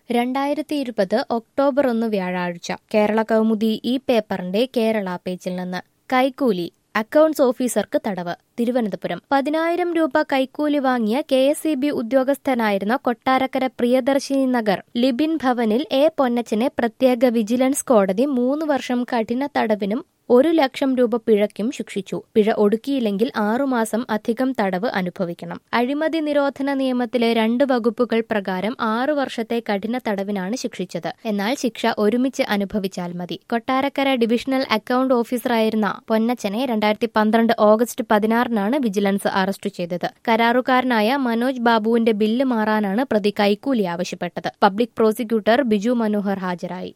രണ്ടായിരത്തി ഇരുപത് ഒക്ടോബർ ഒന്ന് വ്യാഴാഴ്ച കേരള കൗമുദി ഈ പേപ്പറിന്റെ കേരള പേജിൽ നിന്ന് കൈക്കൂലി അക്കൗണ്ട്സ് ഓഫീസർക്ക് തടവ് തിരുവനന്തപുരം പതിനായിരം രൂപ കൈക്കൂലി വാങ്ങിയ കെ എസ് ഇ ബി ഉദ്യോഗസ്ഥനായിരുന്ന കൊട്ടാരക്കര പ്രിയദർശിനി നഗർ ലിബിൻ ഭവനിൽ എ പൊന്നച്ചനെ പ്രത്യേക വിജിലൻസ് കോടതി മൂന്ന് വർഷം കഠിന തടവിനും ഒരു ലക്ഷം രൂപ പിഴയ്ക്കും ശിക്ഷിച്ചു പിഴ ഒടുക്കിയില്ലെങ്കിൽ ആറുമാസം അധികം തടവ് അനുഭവിക്കണം അഴിമതി നിരോധന നിയമത്തിലെ രണ്ട് വകുപ്പുകൾ പ്രകാരം ആറു വർഷത്തെ കഠിന തടവിനാണ് ശിക്ഷിച്ചത് എന്നാൽ ശിക്ഷ ഒരുമിച്ച് അനുഭവിച്ചാൽ മതി കൊട്ടാരക്കര ഡിവിഷണൽ അക്കൌണ്ട് ഓഫീസറായിരുന്ന പൊന്നച്ചനെ രണ്ടായിരത്തി പന്ത്രണ്ട് ഓഗസ്റ്റ് പതിനാറിനാണ് വിജിലൻസ് അറസ്റ്റ് ചെയ്തത് കരാറുകാരനായ മനോജ് ബാബുവിന്റെ ബില്ല് മാറാനാണ് പ്രതി കൈക്കൂലി ആവശ്യപ്പെട്ടത് പബ്ലിക് പ്രോസിക്യൂട്ടർ ബിജു മനോഹർ ഹാജരായി